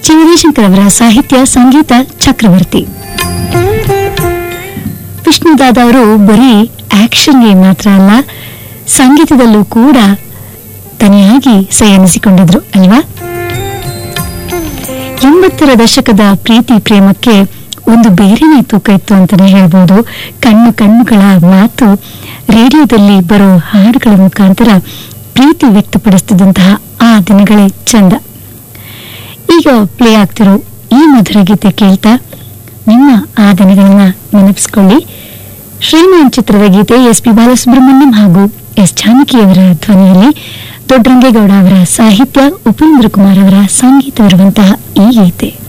G Vijayashankar ಅವರ ಸಾಹಿತ್ಯ ಸಂಗೀತ ಚಕ್ರವರ್ತಿ ವಿಷ್ಣುದಾದ ಅವರು ಬರೀ ಆಕ್ಷನ್ಗೆ ಮಾತ್ರ ಅಲ್ಲ ಸಂಗೀತದಲ್ಲೂ ಕೂಡ ತನಿಯಾಗಿ ಸಂಯಮಿಸಿಕೊಂಡಿದ್ರು ಅಲ್ವಾ ಎಂಬತ್ತರ ದಶಕದ ಪ್ರೀತಿ ಪ್ರೇಮಕ್ಕೆ ಒಂದು ಬೇರೆನೇ ತೂಕ ಇತ್ತು ಅಂತಾನೆ ಹೇಳ್ಬೋದು ಕಣ್ಣು ಕಣ್ಣುಗಳ ಮಾತು ರೇಡಿಯೋದಲ್ಲಿ ಬರೋ ಹಾಡುಗಳ ಮುಖಾಂತರ ಪ್ರೀತಿ ವ್ಯಕ್ತಪಡಿಸ್ತಿದ್ದಂತಹ ಆ ದಿನಗಳೇ ಚಂದ ಈಗ ಪ್ಲೇ ಆಗ್ತಿರೋ ಈ ಮಧುರ ಗೀತೆ ಕೇಳ್ತಾ ನಿಮ್ಮ ಆ ದಿನಗಳನ್ನ ನೆನಪಿಸ್ಕೊಳ್ಳಿ ಶ್ರೀಮಾನ್ ಚಿತ್ರದ ಗೀತೆ ಎಸ್ ಪಿ ಬಾಲಸುಬ್ರಹ್ಮಣ್ಯಂ ಹಾಗೂ ಎಸ್ ಜಾನಕಿಯವರ ಧ್ವನಿಯಲ್ಲಿ ದೊಡ್ಡರಂಗೇಗೌಡ ಅವರ ಸಾಹಿತ್ಯ ಉಪೇಂದ್ರ ಕುಮಾರ್ ಅವರ ಸಂಗೀತವಿರುವಂತಹ ಈ ಗೀತೆ